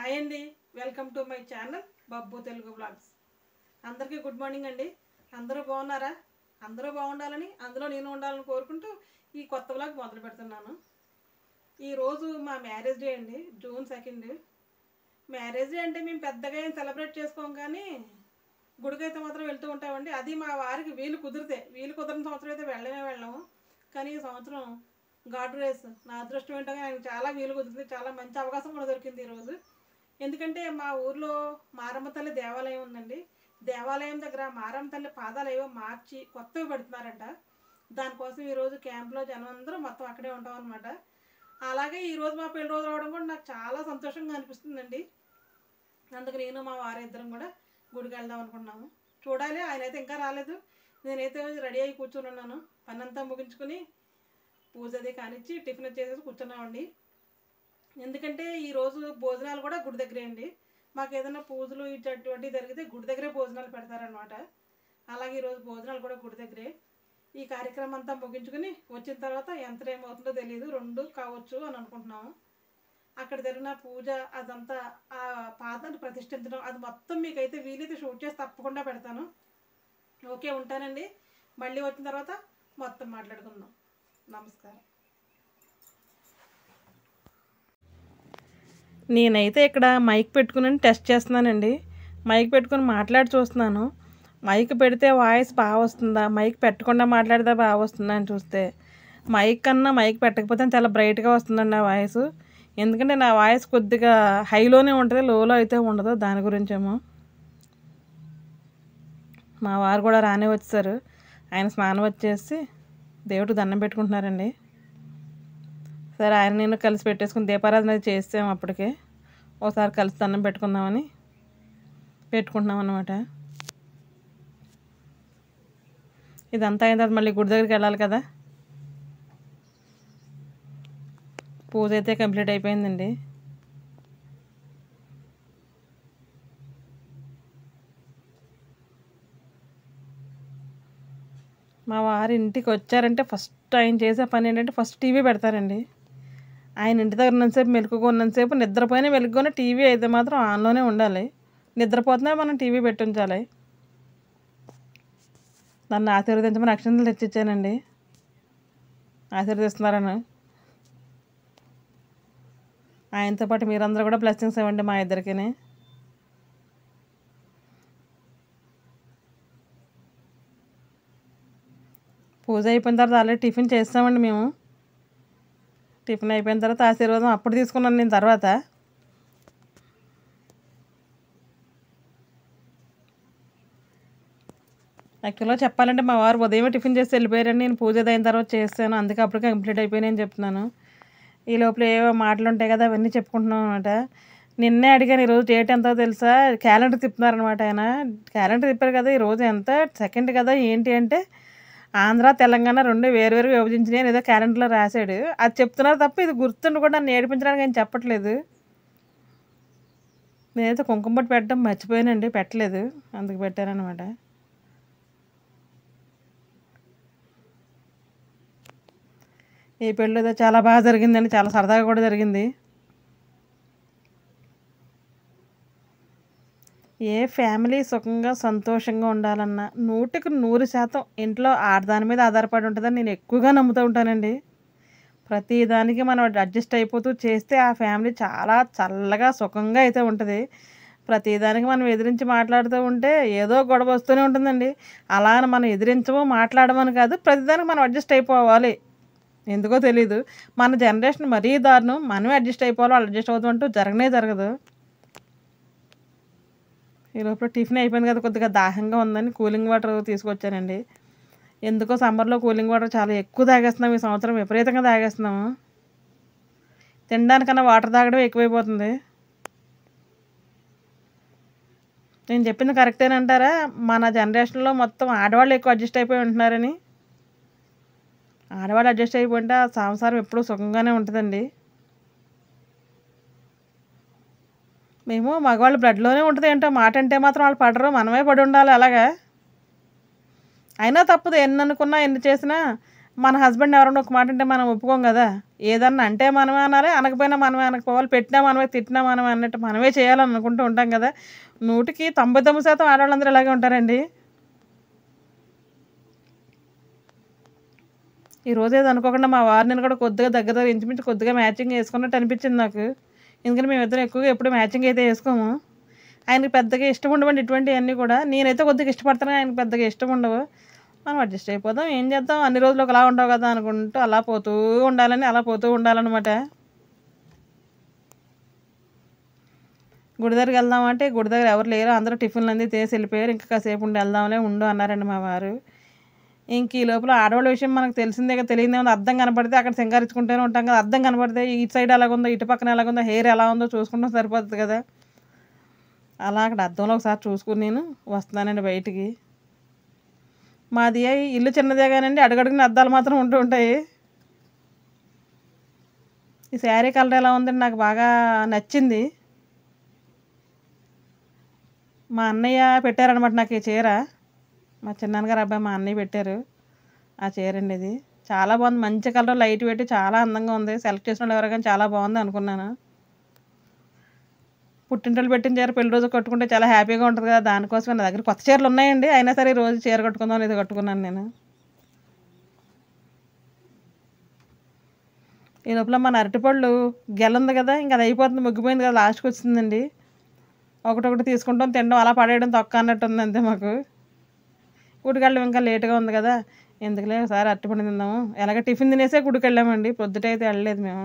hi అండి welcome to my channel Babbu Telugu blogs అందరికీ good morning అండి అందరూ బాగున్నారా అందరూ బాగుండాలని అందులో నేను ఉండాలని కోరుకుంటూ ఈ కొత్త బ్లాగ్ మొదలు పెడుతున్నాను ఈరోజు మా మ్యారేజ్ డే అండి జూన్ సెకండ్ మ్యారేజ్ డే అంటే మేము పెద్దగా ఏం సెలబ్రేట్ చేసుకోం కానీ గుడికైతే మాత్రం వెళ్తూ ఉంటామండి అది మా వారికి వీలు కుదిరితే వీలు కుదిరిన సంవత్సరం అయితే వెళ్ళమే వెళ్ళము కానీ ఈ సంవత్సరం గాడ్ రేస్ నా అదృష్టం ఏంటో ఆయనకు చాలా వీలు కుదిరింది చాలా మంచి అవకాశం కూడా దొరికింది ఈరోజు ఎందుకంటే మా ఊర్లో మారమ్మ తల్లి దేవాలయం ఉందండి దేవాలయం దగ్గర మారమ్మ తల్లి పాదాలు ఏవో మార్చి కొత్తవి పెడుతున్నారంట దానికోసం ఈరోజు క్యాంప్లో జనం అందరూ మొత్తం అక్కడే ఉంటాం అనమాట అలాగే ఈరోజు మా పెళ్లి రోజు రావడం కూడా నాకు చాలా సంతోషంగా అనిపిస్తుందండి అందుకు నేను మా వారిద్దరం కూడా గుడికి వెళ్దాం అనుకున్నాము చూడాలి ఆయన అయితే ఇంకా రాలేదు నేనైతే రెడీ అయ్యి కూర్చుని ఉన్నాను పని అంతా ముగించుకుని పూజ అది కానిచ్చి టిఫిన్ చేసేసి కూర్చున్నామండి ఎందుకంటే ఈరోజు భోజనాలు కూడా గుడి దగ్గరే అండి మాకు ఏదైనా పూజలు ఇటువంటివి జరిగితే గుడి దగ్గరే భోజనాలు పెడతారనమాట అలాగే ఈరోజు భోజనాలు కూడా గుడి దగ్గరే ఈ కార్యక్రమం అంతా ముగించుకుని వచ్చిన తర్వాత ఎంత టైం అవుతుందో తెలియదు రెండు కావచ్చు అని అనుకుంటున్నాము అక్కడ జరిగిన పూజ అదంతా ఆ పాదాన్ని ప్రతిష్ఠించడం అది మొత్తం మీకైతే వీలైతే షూట్ చేసి తప్పకుండా పెడతాను ఓకే ఉంటానండి మళ్ళీ వచ్చిన తర్వాత మొత్తం మాట్లాడుకుందాం నమస్కారం నేనైతే ఇక్కడ మైక్ పెట్టుకుని టెస్ట్ చేస్తున్నానండి మైక్ పెట్టుకుని మాట్లాడి చూస్తున్నాను మైక్ పెడితే వాయిస్ బాగా వస్తుందా మైక్ పెట్టకుండా మాట్లాడితే బాగా వస్తుందా అని చూస్తే మైక్ కన్నా మైక్ పెట్టకపోతే చాలా బ్రైట్గా వస్తుందండి ఆ వాయిస్ ఎందుకంటే నా వాయిస్ కొద్దిగా హైలోనే ఉంటుంది లోలో అయితే ఉండదు దాని గురించేమో మా వారు కూడా రానే వచ్చారు ఆయన స్నానం వచ్చేసి దేవుడికి దండం పెట్టుకుంటున్నారండి సరే ఆయన నేను కలిసి పెట్టేసుకుని దీపారాధన అది చేసాము అప్పటికే ఒకసారి కలిసి దండం పెట్టుకుందామని పెట్టుకుంటున్నాం అనమాట ఇదంతా అయిన తర్వాత మళ్ళీ గుడి దగ్గరికి వెళ్ళాలి కదా పూజ అయితే కంప్లీట్ అయిపోయిందండి మా వారి ఇంటికి వచ్చారంటే ఫస్ట్ ఆయన చేసే పని ఏంటంటే ఫస్ట్ టీవీ పెడతారండి ఆయన ఇంటి దగ్గర ఉన్నంతసేపు మెలుగుగా ఉన్నంతసేపు నిద్రపోయిన వెలుగునే టీవీ అయితే మాత్రం ఆన్లోనే ఉండాలి నిద్రపోతున్నా మనం టీవీ పెట్టించాలి నన్ను ఆశీర్వదించమని అక్షంతలు తెచ్చిచ్చానండి ఆశీర్వదిస్తున్నారని ఆయనతో పాటు మీరందరూ కూడా బ్లెస్సింగ్స్ ఇవ్వండి మా ఇద్దరికి పూజ అయిపోయిన తర్వాత ఆల్రెడీ టిఫిన్ చేస్తామండి మేము టిఫిన్ అయిపోయిన తర్వాత ఆశీర్వాదం అప్పుడు తీసుకున్నాను నేను తర్వాత యాక్చువల్గా చెప్పాలంటే మా వారు ఉదయం టిఫిన్ చేసి వెళ్ళిపోయారని నేను పూజ అయిన తర్వాత చేస్తాను అందుకే అప్పటికే కంప్లీట్ అయిపోయినాయని చెప్తున్నాను ఈ లోపల ఏవో మాటలు ఉంటాయి కదా అవన్నీ చెప్పుకుంటున్నాం అనమాట నిన్నే అడిగాను ఈరోజు డేట్ ఎంతో తెలుసా క్యాలెండర్ తిప్పుతున్నారనమాట ఆయన క్యాలెండర్ తిప్పారు కదా ఈరోజు ఎంత సెకండ్ కదా ఏంటి అంటే ఆంధ్ర తెలంగాణ రెండు వేరువేరు విభజించినాయి అని ఏదో క్యాలెండర్లో రాశాడు అది చెప్తున్నారు తప్ప ఇది గుర్తుండి కూడా నన్ను ఏడిపించడానికి ఆయన చెప్పట్లేదు నేనైతే కుంకుమ పట్టు పెట్టడం మర్చిపోయానండి పెట్టలేదు అందుకు పెట్టానమాట ఈ పెళ్ళి ఏదో చాలా బాగా జరిగిందండి చాలా సరదాగా కూడా జరిగింది ఏ ఫ్యామిలీ సుఖంగా సంతోషంగా ఉండాలన్నా నూటికి నూరు శాతం ఇంట్లో ఆడదాని మీద ఆధారపడి ఉంటుందని నేను ఎక్కువగా నమ్ముతూ ఉంటానండి ప్రతి దానికి మనం అడ్జస్ట్ అయిపోతూ చేస్తే ఆ ఫ్యామిలీ చాలా చల్లగా సుఖంగా అయితే ఉంటుంది ప్రతిదానికి మనం ఎదిరించి మాట్లాడుతూ ఉంటే ఏదో గొడవ వస్తూనే ఉంటుందండి అలా అని మనం ఎదిరించము మాట్లాడమని కాదు ప్రతిదానికి మనం అడ్జస్ట్ అయిపోవాలి ఎందుకో తెలీదు మన జనరేషన్ మరీ దారుణం మనమే అడ్జస్ట్ అయిపోవాలి వాళ్ళు అడ్జస్ట్ అవుతాం అంటూ జరగనే జరగదు ఈ లోపల టిఫిన్ అయిపోయింది కదా కొద్దిగా దాహంగా ఉందని కూలింగ్ వాటర్ తీసుకొచ్చానండి ఎందుకో సమ్మర్లో కూలింగ్ వాటర్ చాలా ఎక్కువ తాగేస్తున్నాం ఈ సంవత్సరం విపరీతంగా తాగేస్తున్నాము తినడానికన్నా వాటర్ తాగడం ఎక్కువైపోతుంది నేను చెప్పింది కరెక్టేనంటారా మన జనరేషన్లో మొత్తం ఆడవాళ్ళు ఎక్కువ అడ్జస్ట్ అయిపోయి ఉంటున్నారని ఆడవాళ్ళు అడ్జస్ట్ అయిపోయింటే ఆ సంసారం ఎప్పుడూ సుఖంగానే ఉంటుందండి మేము మగవాళ్ళు బ్లడ్లోనే ఉంటుంది ఏంటో మాట అంటే మాత్రం వాళ్ళు పడరు మనమే పడి ఉండాలి అలాగా అయినా తప్పదు ఎన్ని అనుకున్నా ఎన్ని చేసినా మన హస్బెండ్ ఎవరైనా ఒక మాట అంటే మనం ఒప్పుకోం కదా ఏదన్నా అంటే మనమే అనాలి అనకపోయినా మనమే అనకపోవాలి పెట్టినా మనమే తిట్టినా మనమే అన్నట్టు మనమే చేయాలని అనుకుంటూ ఉంటాం కదా నూటికి తొంభై తొమ్మిది శాతం ఆడవాళ్ళందరూ ఇలాగే ఉంటారండి ఈ రోజు ఏదో అనుకోకుండా మా వారిని కూడా కొద్దిగా దగ్గర దగ్గర ఇంచుమించు కొద్దిగా మ్యాచింగ్ వేసుకున్నట్టు అనిపించింది నాకు ఎందుకంటే మేము ఇద్దరం ఎక్కువగా ఎప్పుడు మ్యాచింగ్ అయితే వేసుకోము ఆయనకి పెద్దగా ఇష్టం ఉండవండి ఇటువంటివన్నీ కూడా నేనైతే కొద్దిగా ఇష్టపడతాను ఆయనకి పెద్దగా ఇష్టం ఉండవు మనం అడ్జస్ట్ అయిపోదాం ఏం చేద్దాం అన్ని రోజులు ఒకలా ఉండవు కదా అనుకుంటూ అలా పోతూ ఉండాలని అలా పోతూ ఉండాలన్నమాట గుడి దగ్గరికి వెళ్దామంటే గుడి దగ్గర ఎవరు లేరు అందరూ టిఫిన్లు అంది తీసి వెళ్ళిపోయారు ఇంకా కాసేపు ఉండి వెళ్దాంలే ఉండు అన్నారండి మా వారు ఇంక ఈ లోపల ఆడవాళ్ళ విషయం మనకు తెలిసిందే కదా తెలియదే ఉంది అర్థం కనపడితే అక్కడ సింగారించుకుంటూనే ఉంటాం కదా అర్థం కనపడితే ఇటు సైడ్ ఎలాగుందో ఇటు పక్కన ఎలాగుందో హెయిర్ ఎలా ఉందో చూసుకుంటాం సరిపోతుంది కదా అలా అక్కడ అద్దంలో ఒకసారి చూసుకుని నేను వస్తున్నానండి బయటికి మాది ఇల్లు చిన్నదే కానండి అడుగడుగున అద్దాలు మాత్రం ఉంటూ ఉంటాయి ఈ శారీ కలర్ ఎలా ఉందండి నాకు బాగా నచ్చింది మా అన్నయ్య పెట్టారనమాట నాకు ఈ చీర మా చిన్నాన్నగారు అబ్బాయి మా అన్నయ్య పెట్టారు ఆ చీర అండి ఇది చాలా బాగుంది మంచి కలర్ లైట్ పెట్టి చాలా అందంగా ఉంది సెలెక్ట్ చేసిన వాళ్ళు ఎవరో కానీ చాలా బాగుంది అనుకున్నాను పుట్టింటోళ్ళు పెట్టిన చీర పెళ్లి రోజు కట్టుకుంటే చాలా హ్యాపీగా ఉంటుంది కదా దానికోసమే నా దగ్గర కొత్త చీరలు ఉన్నాయండి అయినా సరే ఈ రోజు చీర కట్టుకుందాం ఇది కట్టుకున్నాను నేను ఈ లోపల మన అరటిపళ్ళు గెల ఉంది కదా ఇంకా అది అయిపోతుంది ముగ్గిపోయింది కదా లాస్ట్కి వచ్చిందండి ఒకటొకటి తీసుకుంటాం తినడం అలా పడేయడం తొక్క అన్నట్టు ఉంది అంతే మాకు గుడికెళ్ళడం ఇంకా లేట్గా ఉంది కదా ఎందుకులే ఒకసారి అరటిపండు తిందాము ఎలాగ టిఫిన్ తినేసే గుడికి వెళ్ళామండి పొద్దుటైతే వెళ్ళలేదు మేము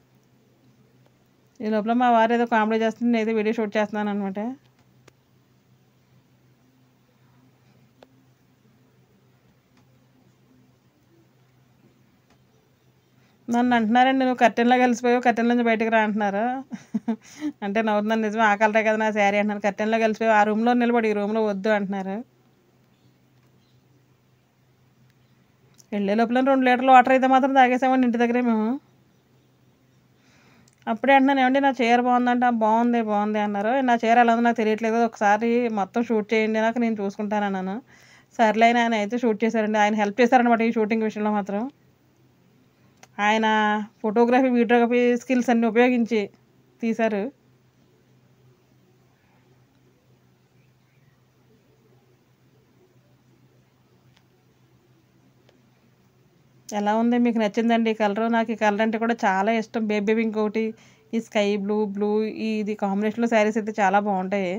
ఈ లోపల మా వారు ఏదో కామెడీ చేస్తుంది నేను ఏదో వీడియో షూట్ చేస్తున్నాను అనమాట నన్ను అంటున్నారండి నువ్వు కర్టెన్లో కలిసిపోయావు కర్టెన్ నుంచి బయటకు రా అంటున్నారు అంటే నవ్వుతున్నాను నిజమే ఆ కలరే కదా నా శారీ అంటున్నాను కర్టెన్లో కలిసిపోయావు ఆ రూమ్లో నిలబడి ఈ రూమ్లో వద్దు అంటున్నారు వెళ్ళే లోపల రెండు లీటర్లు వాటర్ అయితే మాత్రం తాగేసామండి ఇంటి దగ్గరే మేము అప్పుడే అంటున్నాను ఏమండి నా చీర బాగుందంటే "ఆ, బాగుంది బాగుంది అన్నారు నా చీర ఎలా ఉందో నాకు తెలియట్లేదు ఒకసారి మొత్తం షూట్ చేయండి నాకు నేను చూసుకుంటాను అన్నాను సర్లే అని ఆయన అయితే షూట్ చేశారండి ఆయన హెల్ప్ చేశారనమాట ఈ షూటింగ్ విషయంలో మాత్రం ఆయన ఫోటోగ్రఫీ వీడియోగ్రఫీ స్కిల్స్ అన్ని ఉపయోగించి తీశారు ఎలా ఉంది మీకు నచ్చిందండి ఈ కలర్ నాకు ఈ కలర్ అంటే కూడా చాలా ఇష్టం బేబీ పింక్ ఒకటి ఈ స్కై బ్లూ బ్లూ ఈ ఇది కాంబినేషన్లో శారీస్ అయితే చాలా బాగుంటాయి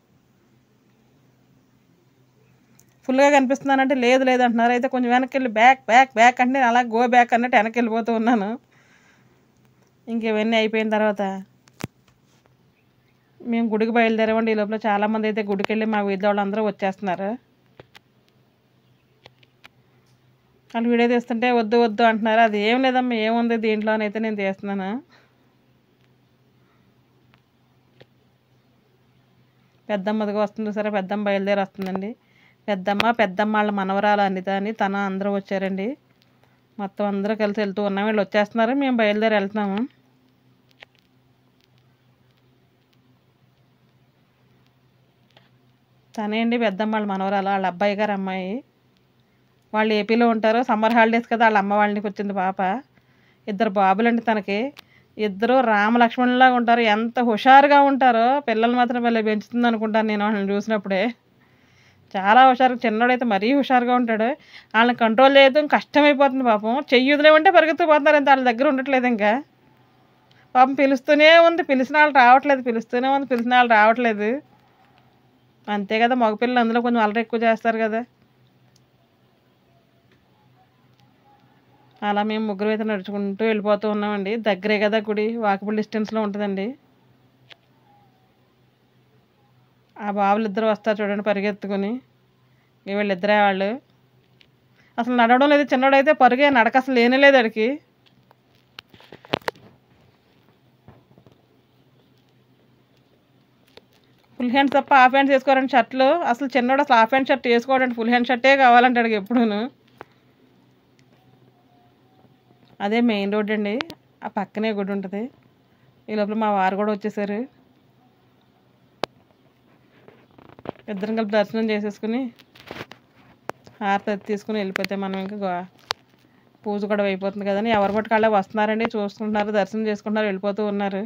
ఫుల్గా కనిపిస్తున్నానంటే లేదు లేదు అంటున్నారు అయితే కొంచెం వెనక్కి వెళ్ళి బ్యాక్ బ్యాక్ బ్యాక్ అంటే నేను అలా గో బ్యాక్ అన్నట్టు వెనక్కి వెళ్ళిపోతూ ఉన్నాను ఇంక ఇవన్నీ అయిపోయిన తర్వాత మేము గుడికి బయలుదేరామండి ఈ లోపల చాలామంది అయితే గుడికి వెళ్ళి మా వీధిలో వాళ్ళందరూ వచ్చేస్తున్నారు వాళ్ళు వీడియో తీస్తుంటే వద్దు వద్దు అంటున్నారు అది ఏం లేదమ్మా ఏముంది దీంట్లోనైతే నేను తీస్తున్నాను పెద్దమ్మదిగా వస్తుంది సరే పెద్దమ్మ బయలుదేరి వస్తుందండి పెద్దమ్మ పెద్దమ్మ వాళ్ళ మనవరాలు అనిత అని తన అందరూ వచ్చారండి మొత్తం అందరూ కలిసి వెళ్తూ ఉన్నాం వీళ్ళు వచ్చేస్తున్నారు మేము బయలుదేరి వెళ్తున్నాము తనే అండి పెద్దమ్మ వాళ్ళ మనవరాలు వాళ్ళ అబ్బాయి గారు అమ్మాయి వాళ్ళు ఏపీలో ఉంటారు సమ్మర్ హాలిడేస్ కదా వాళ్ళ అమ్మ వాళ్ళకి వచ్చింది పాప ఇద్దరు బాబులండి తనకి ఇద్దరు రామలక్ష్మణులాగా ఉంటారు ఎంత హుషారుగా ఉంటారో పిల్లలు మాత్రం వెళ్ళి పెంచుతుంది అనుకుంటాను నేను వాళ్ళని చూసినప్పుడే చాలా హుషారు చిన్నోడైతే మరీ హుషారుగా ఉంటాడు వాళ్ళని కంట్రోల్ చేయడం కష్టమైపోతుంది పాపం చెయ్యి వదిలేమంటే పరిగెత్తుకుపోతున్నారు ఇంత వాళ్ళ దగ్గర ఉండట్లేదు ఇంకా పాపం పిలుస్తూనే ఉంది పిలిచిన వాళ్ళు రావట్లేదు పిలుస్తూనే ఉంది పిలిచిన వాళ్ళు రావట్లేదు అంతే కదా మగపిల్లలు అందులో కొంచెం అల్లరి ఎక్కువ చేస్తారు కదా అలా మేము ముగ్గురు అయితే నడుచుకుంటూ వెళ్ళిపోతూ ఉన్నామండి దగ్గరే కదా గుడి వాకబుల్ డిస్టెన్స్లో ఉంటుందండి ఆ బాబులు ఇద్దరు వస్తారు చూడండి పరిగెత్తుకుని ఇక వీళ్ళిద్దరే వాళ్ళు అసలు నడవడం లేదు చిన్నోడైతే పరుగే నడక అసలు లేనే లేదు అడికి ఫుల్ హ్యాండ్స్ తప్ప హాఫ్ హ్యాండ్స్ వేసుకోవాలంటే షర్ట్లు అసలు చిన్నోడు అసలు హాఫ్ హ్యాండ్ షర్ట్ వేసుకోవాలంటే ఫుల్ హ్యాండ్ షర్టే కావాలంటాడు ఎప్పుడూను అదే మెయిన్ రోడ్ అండి ఆ పక్కనే గుడి ఉంటుంది ఈ లోపల మా వారు కూడా వచ్చేసారు ఇద్దరం కలిపి దర్శనం చేసేసుకుని హారతి అది తీసుకుని వెళ్ళిపోతే మనం ఇంకా గో పూజ కూడా అయిపోతుంది కదని ఎవరి మటుకు వాళ్ళే వస్తున్నారండి చూసుకుంటున్నారు దర్శనం చేసుకుంటున్నారు వెళ్ళిపోతూ ఉన్నారు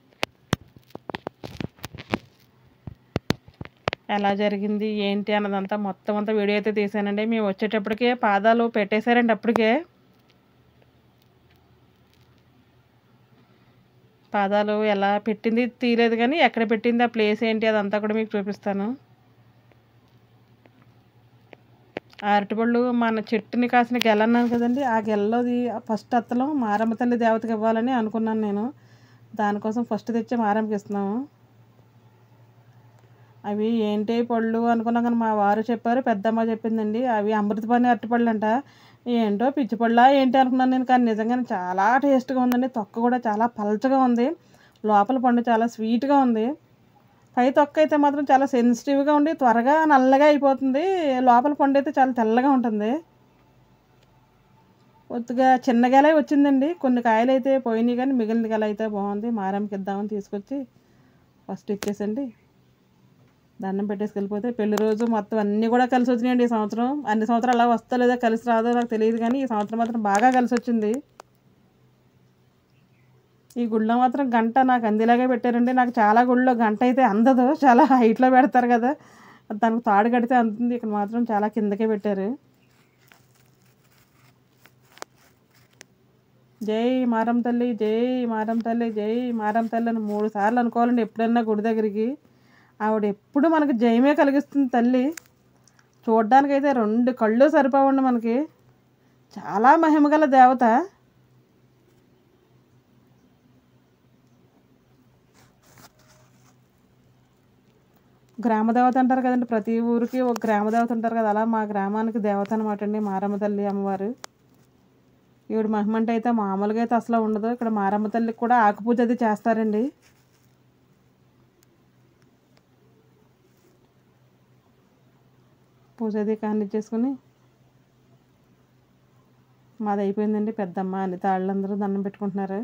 ఎలా జరిగింది ఏంటి అన్నదంతా మొత్తం అంతా వీడియో అయితే తీసానండి మేము వచ్చేటప్పటికే పాదాలు పెట్టేశారండి అప్పటికే పాదాలు ఎలా పెట్టింది తీయలేదు కానీ ఎక్కడ పెట్టింది ఆ ప్లేస్ ఏంటి అదంతా కూడా మీకు చూపిస్తాను ఆ అరటిపళ్ళు మన చెట్టుని కాసిన గెల అన్నాను కదండి ఆ గెల్లోది ఫస్ట్ అత్తలం మారమ్మ తల్లి దేవతకి ఇవ్వాలని అనుకున్నాను నేను దానికోసం ఫస్ట్ తెచ్చి మారమ్మకి ఇస్తున్నాము అవి ఏంటి పళ్ళు అనుకున్నాం కానీ మా వారు చెప్పారు పెద్దమ్మ చెప్పిందండి అవి అమృతపాణి అరటిపళ్ళు అంట ఏంటో పిచ్చి పళ్ళా ఏంటి అనుకున్నాను నేను కానీ నిజంగానే చాలా టేస్ట్గా ఉందండి తొక్క కూడా చాలా పలచగా ఉంది లోపల పండు చాలా స్వీట్గా ఉంది పై తొక్క అయితే మాత్రం చాలా సెన్సిటివ్గా ఉండి త్వరగా నల్లగా అయిపోతుంది లోపల పండు అయితే చాలా తెల్లగా ఉంటుంది కొద్దిగా చిన్న గెల వచ్చిందండి కొన్ని కాయలు అయితే పోయినాయి కానీ మిగిలిన గెల అయితే బాగుంది మారంకి ఇద్దామని తీసుకొచ్చి ఫస్ట్ ఇచ్చేసండి దండం పెట్టేసి వెళ్ళిపోతే పెళ్లి రోజు మొత్తం అన్నీ కూడా కలిసి వచ్చినాయండి ఈ సంవత్సరం అన్ని సంవత్సరాలు అలా వస్తా లేదా కలిసి రాదో నాకు తెలియదు కానీ ఈ సంవత్సరం మాత్రం బాగా కలిసి వచ్చింది ఈ గుళ్ళో మాత్రం గంట నాకు అందిలాగే పెట్టారండి నాకు చాలా గుళ్ళో గంట అయితే అందదు చాలా హైట్లో పెడతారు కదా దానికి తాడు కడితే అందుతుంది ఇక్కడ మాత్రం చాలా కిందకే పెట్టారు జై మారం తల్లి జై మారం తల్లి జై మారం తల్లి అని మూడు సార్లు అనుకోవాలండి ఎప్పుడైనా గుడి దగ్గరికి ఆవిడ ఎప్పుడు మనకు జయమే కలిగిస్తుంది తల్లి చూడ్డానికైతే రెండు కళ్ళు సరిపోవండి మనకి చాలా మహిమగల దేవత గ్రామ దేవత అంటారు కదండి ప్రతి ఊరికి ఒక గ్రామ దేవత ఉంటారు కదా అలా మా గ్రామానికి దేవత అనమాట అండి మారమ్మ తల్లి అమ్మవారు ఈవిడ మహిమ అంటే అయితే మామూలుగా అయితే అసలు ఉండదు ఇక్కడ మారమ్మ తల్లికి కూడా ఆకుపూజ అది చేస్తారండి పూజ అది కానిచ్చేసుకుని మాది అయిపోయిందండి పెద్దమ్మ అని తాళ్ళందరూ దండం పెట్టుకుంటున్నారు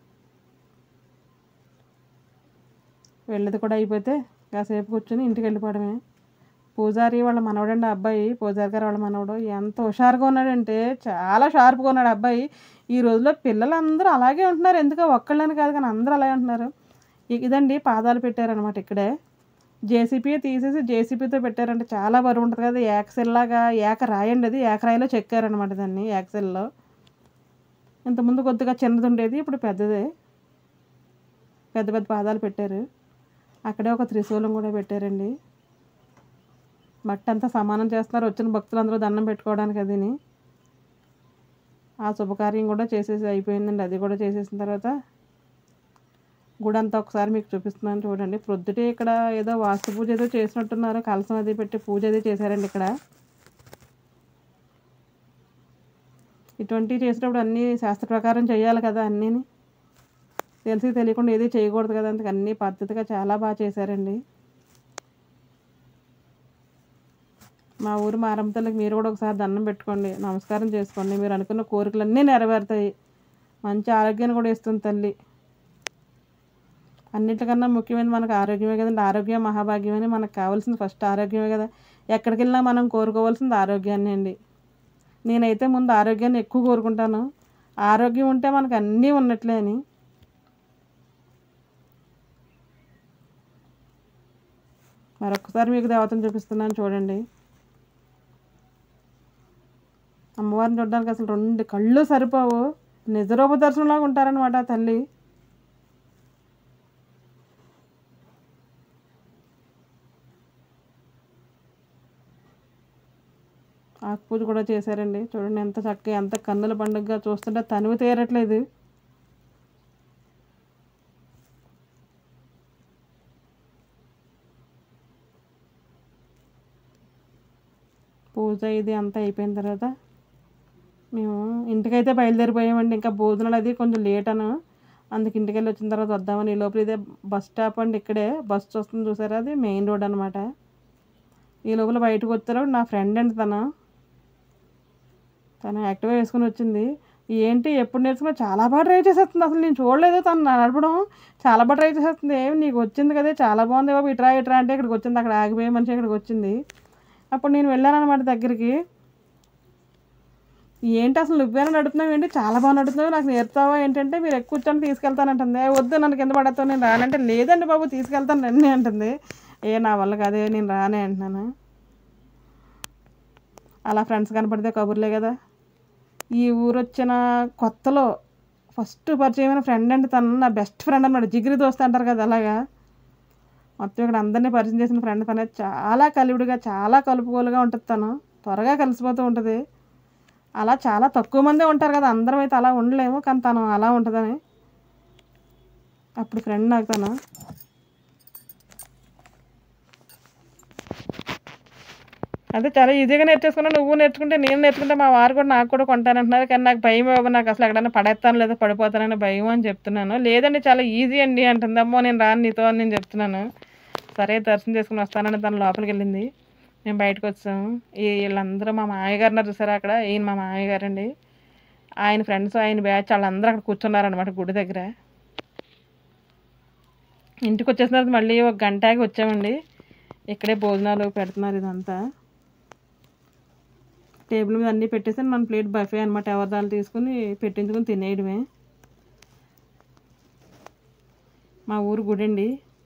వెళ్ళేది కూడా అయిపోతే కాసేపు కూర్చొని ఇంటికి వెళ్ళిపోవడమే పూజారి వాళ్ళ మనవడండి ఆ అబ్బాయి పూజారి గారు వాళ్ళ మనవడు ఎంత హుషారుగా ఉన్నాడంటే చాలా షార్ప్గా ఉన్నాడు అబ్బాయి ఈ రోజుల్లో పిల్లలందరూ అలాగే ఉంటున్నారు ఎందుకో ఒక్కళ్ళని కాదు కానీ అందరూ అలాగే ఉంటున్నారు ఇ- ఇదండి పాదాలు పెట్టారనమాట ఇక్కడే జేసీపీ తీసేసి జేసీపీతో పెట్టారంటే చాలా బరువు ఉంటుంది కదా ఏకసెల్లాగా ఏక రాయండి అది ఏకరాయిలో చెక్కారనమాట దాన్ని ఏకసెల్లో ఇంతకుముందు కొద్దిగా చిన్నది ఉండేది ఇప్పుడు పెద్దదే పెద్ద పెద్ద పాదాలు పెట్టారు అక్కడే ఒక త్రిశూలం కూడా పెట్టారండి మట్టి అంతా సమానం చేస్తున్నారు వచ్చిన భక్తులందరూ దండం పెట్టుకోవడానికి అదిని ఆ శుభకార్యం కూడా చేసేసి అయిపోయిందండి అది కూడా చేసేసిన తర్వాత గుడి అంతా ఒకసారి మీకు చూపిస్తున్నాను చూడండి ప్రొద్దుటే ఇక్కడ ఏదో వాస్తు పూజ ఏదో చేసినట్టున్నారు కలసం అది పెట్టి పూజ అది చేశారండి ఇక్కడ ఇటువంటివి చేసినప్పుడు అన్నీ శాస్త్ర ప్రకారం చేయాలి కదా అన్నీని తెలిసి తెలియకుండా ఏది చేయకూడదు కదా అందుకు అన్నీ పద్ధతిగా చాలా బాగా చేశారండి మా ఊరు మారంతలకు మీరు కూడా ఒకసారి దండం పెట్టుకోండి నమస్కారం చేసుకోండి మీరు అనుకున్న కోరికలన్నీ నెరవేరుతాయి మంచి ఆరోగ్యాన్ని కూడా ఇస్తుంది తల్లి అన్నిటికన్నా ముఖ్యమైన మనకు ఆరోగ్యమే కదండి ఆరోగ్యం మహాభాగ్యమని మనకు కావాల్సింది ఫస్ట్ ఆరోగ్యమే కదా ఎక్కడికి వెళ్ళినా మనం కోరుకోవాల్సింది ఆరోగ్యాన్ని అండి నేనైతే ముందు ఆరోగ్యాన్ని ఎక్కువ కోరుకుంటాను ఆరోగ్యం ఉంటే మనకు అన్నీ ఉన్నట్లే అని మరొకసారి మీకు దేవతను చూపిస్తున్నాను చూడండి అమ్మవారిని చూడడానికి అసలు రెండు కళ్ళు సరిపోవు నిజరూప దర్శనంలాగా ఉంటారనమాట ఆ తల్లి ఆకు పూజ కూడా చేశారండి చూడండి ఎంత చక్కగా ఎంత కన్నుల పండుగగా చూస్తుంటే తనివి తీరట్లేదు పూజ ఇది అంతా అయిపోయిన తర్వాత మేము ఇంటికైతే బయలుదేరిపోయామండి ఇంకా భోజనాలు అది కొంచెం లేట్ అను అందుకు ఇంటికి వెళ్ళి వచ్చిన తర్వాత వద్దామని ఈ లోపల ఇదే బస్ స్టాప్ అండి ఇక్కడే బస్ వస్తుంది చూసారా అది మెయిన్ రోడ్ అనమాట ఈ లోపల బయటకు వచ్చారు నా ఫ్రెండ్ అండి తను తను యాక్టివ్గా వేసుకుని వచ్చింది ఏంటి ఎప్పుడు నేర్చుకున్నా చాలా బాగా ట్రై చేసేస్తుంది అసలు నేను చూడలేదు తను నడపడం చాలా బాగా ట్రై చేసేస్తుంది ఏమి నీకు వచ్చింది కదా చాలా బాగుంది బాబు ఇట్రా ఇట్రా అంటే ఇక్కడికి వచ్చింది అక్కడ ఆగిపోయే మనిషి ఇక్కడికి వచ్చింది అప్పుడు నేను వెళ్ళాను అనమాట దగ్గరికి ఏంటి అసలు నువ్వేనా నడుపుతున్నావు ఏంటి చాలా బాగా నడుపుతున్నావు నాకు నేర్పుతావా ఏంటంటే మీరు ఎక్కువ కూర్చొని తీసుకెళ్తానంటుంది "ఏ, వద్దు నన్ను కింద పడతావు నేను రానంటే లేదండి బాబు తీసుకెళ్తాను రండి అంటుంది ఏ నా వల్ల కాదే నేను రానే అంటున్నాను అలా ఫ్రెండ్స్ కనపడితే కబుర్లే కదా ఈ ఊరు వచ్చిన కొత్తలో ఫస్ట్ పరిచయమైన ఫ్రెండ్ అంటే తను నా బెస్ట్ ఫ్రెండ్ అన్నమాట జిగిరి దోస్త్ అంటారు కదా అలాగా మొత్తం ఇక్కడ అందరినీ పరిచయం చేసిన ఫ్రెండ్ తనే చాలా కలివిడిగా చాలా కలుపుకోలుగా ఉంటుంది తను త్వరగా కలిసిపోతూ ఉంటుంది అలా చాలా తక్కువ మందే ఉంటారు కదా అందరం అయితే అలా ఉండలేము కానీ తను అలా ఉంటుందని అప్పుడు ఫ్రెండ్ నాకు తను అదే చాలా ఈజీగా నేర్చేసుకున్నా నువ్వు నేర్చుకుంటే నేను నేర్చుకుంటే మా వారు కూడా నాకు కూడా కొంటానంటున్నారు కానీ నాకు భయం బాబు నాకు అసలు ఎక్కడైనా పడేస్తాను లేదా పడిపోతానని భయం అని చెప్తున్నాను లేదండి చాలా ఈజీ అండి అంటుంది అమ్మో నేను రాను నీతో అని నేను చెప్తున్నాను సరే దర్శనం చేసుకుని వస్తానని తను లోపలికి వెళ్ళింది మేము బయటకు వచ్చాము ఈ వీళ్ళందరూ మా మామయ్య గారు చూసారా అక్కడ ఈయన మా మామయ్య గారండి ఆయన ఫ్రెండ్స్ ఆయన బ్యాచ్ వాళ్ళందరూ అక్కడ కూర్చున్నారనమాట గుడి దగ్గర ఇంటికి వచ్చేసిన తర్వాత మళ్ళీ ఒక గంటకి వచ్చామండి ఇక్కడే భోజనాలు పెడుతున్నారు ఇదంతా టేబుల్ మీద అన్నీ పెట్టేసి మన ప్లేట్ బఫే అనమాట ఎవరి దాన్ని తీసుకుని పెట్టించుకుని తినేయడమే మా ఊరు గుడి అండి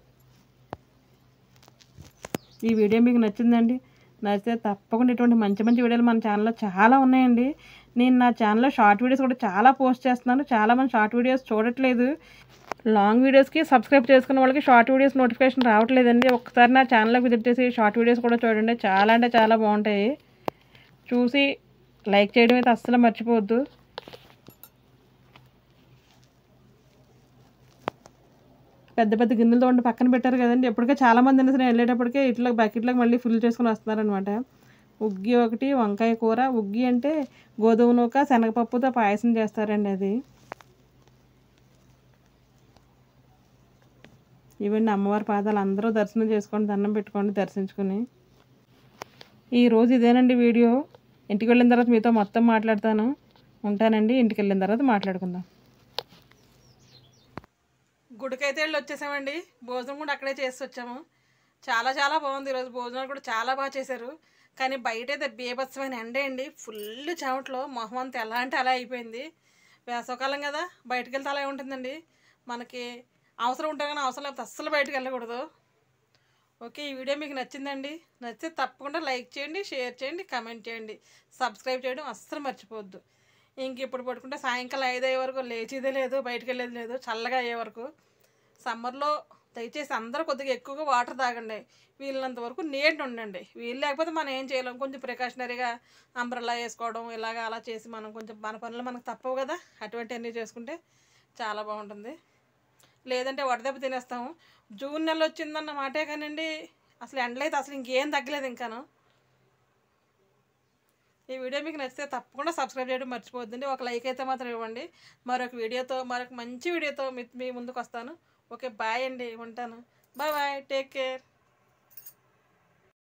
ఈ వీడియో మీకు నచ్చిందండి నచ్చితే తప్పకుండా ఇటువంటి మంచి మంచి వీడియోలు మన ఛానల్లో చాలా ఉన్నాయండి నేను నా ఛానల్లో షార్ట్ వీడియోస్ కూడా చాలా పోస్ట్ చేస్తున్నాను చాలా మంది షార్ట్ వీడియోస్ చూడట్లేదు లాంగ్ వీడియోస్కి సబ్స్క్రైబ్ చేసుకున్న వాళ్ళకి షార్ట్ వీడియోస్ నోటిఫికేషన్ రావట్లేదండి ఒకసారి నా ఛానల్కి విజిట్ చేసి షార్ట్ వీడియోస్ కూడా చూడండి చాలా అంటే చాలా బాగుంటాయి చూసి లైక్ చేయడం అయితే అస్సలు మర్చిపోవద్దు పెద్ద పెద్ద గిన్నెలతో ఉండి పక్కన పెట్టారు కదండి ఎప్పటికే చాలా మంది అయినా సరే వెళ్ళేటప్పటికే ఇట్లా బకెట్లోకి మళ్ళీ ఫిల్ చేసుకుని వస్తున్నారనమాట ఉగ్గి ఒకటి వంకాయ కూర ఉగ్గి అంటే గోధుమ నూక శనగపప్పుతో పాయసం చేస్తారండి అది ఇవన్నీ అమ్మవారి పాదాలు అందరూ దర్శనం చేసుకోండి దండం పెట్టుకోండి దర్శించుకుని ఈ రోజు ఇదేనండి వీడియో ఇంటికి వెళ్ళిన తర్వాత మీతో మొత్తం మాట్లాడతాను ఉంటానండి ఇంటికి వెళ్ళిన తర్వాత మాట్లాడుకుందాం గుడికైతే వెళ్ళి వచ్చేసామండి భోజనం కూడా అక్కడే చేసి వచ్చాము చాలా చాలా బాగుంది ఈరోజు భోజనాలు కూడా చాలా బాగా చేశారు కానీ బయట అయితే బీభత్సమైన ఎండ అండి ఫుల్ చెమటలో మొహం అంతా ఎలా అంటే అలా అయిపోయింది వేసవకాలం కదా బయటకు వెళ్తే అలా ఉంటుందండి మనకి అవసరం ఉంటే కానీ అవసరం లేకపోతే అస్సలు బయటకు వెళ్ళకూడదు ఓకే ఈ వీడియో మీకు నచ్చిందండి నచ్చితే తప్పకుండా లైక్ చేయండి షేర్ చేయండి కమెంట్ చేయండి సబ్స్క్రైబ్ చేయడం అస్సలు మర్చిపోవద్దు ఇంక ఇప్పుడు పడుకుంటే సాయంకాలం ఐదు అయ్యే వరకు లేచేదే లేదు బయటకు వెళ్ళేది లేదు చల్లగా అయ్యే వరకు సమ్మర్లో దయచేసి అందరూ కొద్దిగా ఎక్కువగా వాటర్ తాగండి వీళ్ళంత వరకు నీట్ ఉండండి వీలు లేకపోతే మనం ఏం చేయలేం కొంచెం ప్రికాషనరీగా అంబ్రల్లా వేసుకోవడం ఇలాగ అలా చేసి మనం కొంచెం మన పనులు మనకు తప్పవు కదా అటువంటివన్నీ చేసుకుంటే చాలా బాగుంటుంది లేదంటే వడదెబ్బ తినేస్తాము జూన్ నెల వచ్చిందన్న మాటే కానండి అసలు ఎండలు అయితే అసలు ఇంకేం తగ్గలేదు ఇంకాను ఈ వీడియో మీకు నచ్చితే తప్పకుండా సబ్స్క్రైబ్ చేయడం మర్చిపోవద్దండి ఒక లైక్ అయితే మాత్రం ఇవ్వండి మరొక వీడియోతో మరొక మంచి వీడియోతో మీ మీ ముందుకు వస్తాను ఓకే బాయ్ అండి ఉంటాను బాయ్ బాయ్ టేక్ కేర్